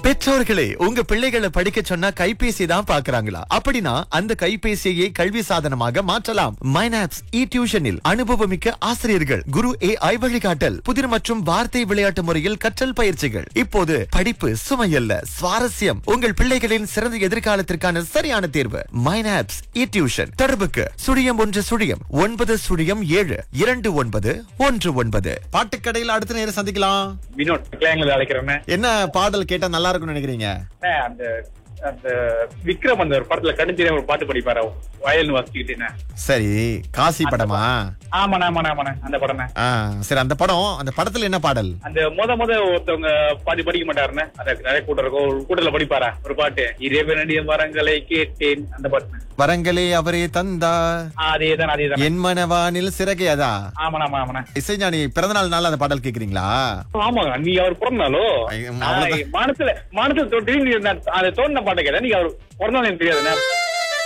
பெற்றோர்களே உங்க பிள்ளைகளை படிக்க சொன்னா கைபேசி தான் பாக்குறாங்களா அப்படின்னா அந்த கைபேசியை கல்வி சாதனமாக மாற்றலாம் மைனாப்ஸ் இ டியூஷனில் அனுபவமிக்க ஆசிரியர்கள் குரு ஏ ஐ வழிகாட்டல் புதிர் மற்றும் வார்த்தை விளையாட்டு முறையில் கற்றல் பயிற்சிகள் இப்போது படிப்பு சுமையல்ல சுவாரஸ்யம் உங்கள் பிள்ளைகளின் சிறந்த எதிர்காலத்திற்கான சரியான தேர்வு மைனாப்ஸ் இ டியூஷன் தொடர்புக்கு சுழியம் ஒன்று சுழியம் ஒன்பது சுழியம் ஏழு இரண்டு ஒன்பது ஒன்று ஒன்பது பாட்டுக்கடையில் அடுத்த நேரம் சந்திக்கலாம் வினோத் கிளையங்களை அழைக்கிறேன் என்ன பாடல் கேட்டா நல்லா இருக்கும்னு நினைக்கிறீங்க அந்த அந்த விக்ரம் அந்த ஒரு படத்துல கடுஞ்சிரே ஒரு பாட்டு படிப்பாரு வயல்னு வாசிச்சுக்கிட்டேன் சரி காசி படமா ஆமாண்ணா ஆமாண்ணா ஆமாண்ணா அந்த படமே ஆ, சரி அந்த படம் அந்த படத்துல என்ன பாடல் அந்த முத முத ஒருத்தவங்க பாதி படிக்க மாட்டாருன்னு அந்த நிறைய கூட்டம் இருக்கும் ஒரு கூட்டத்துல படிப்பாரா ஒரு பாட்டு இறைவனுடைய வரங்களை கேட்டேன் அந்த பாட்டு வரங்களே அவரே தந்தா அதேதான் அதேதான் என் மனவானில் சிறகே அதா ஆமாண்ணா ஆமா ஆமாண்ணா இசைஞானி பிறந்தநாள் நாள் அந்த பாடல் கேக்குறீங்களா ஆமாங்க நீ அவர் பிறந்தாலோ ஐயோ, அவ்வளவுதான். மானத்துல மானத்துல தோன்றி நீ அந்த- அது தோணுன பாட்டை கேட்டா நீங்க அவர் பிறந்தாலும் எனக்கு தெரியாதுண்ணா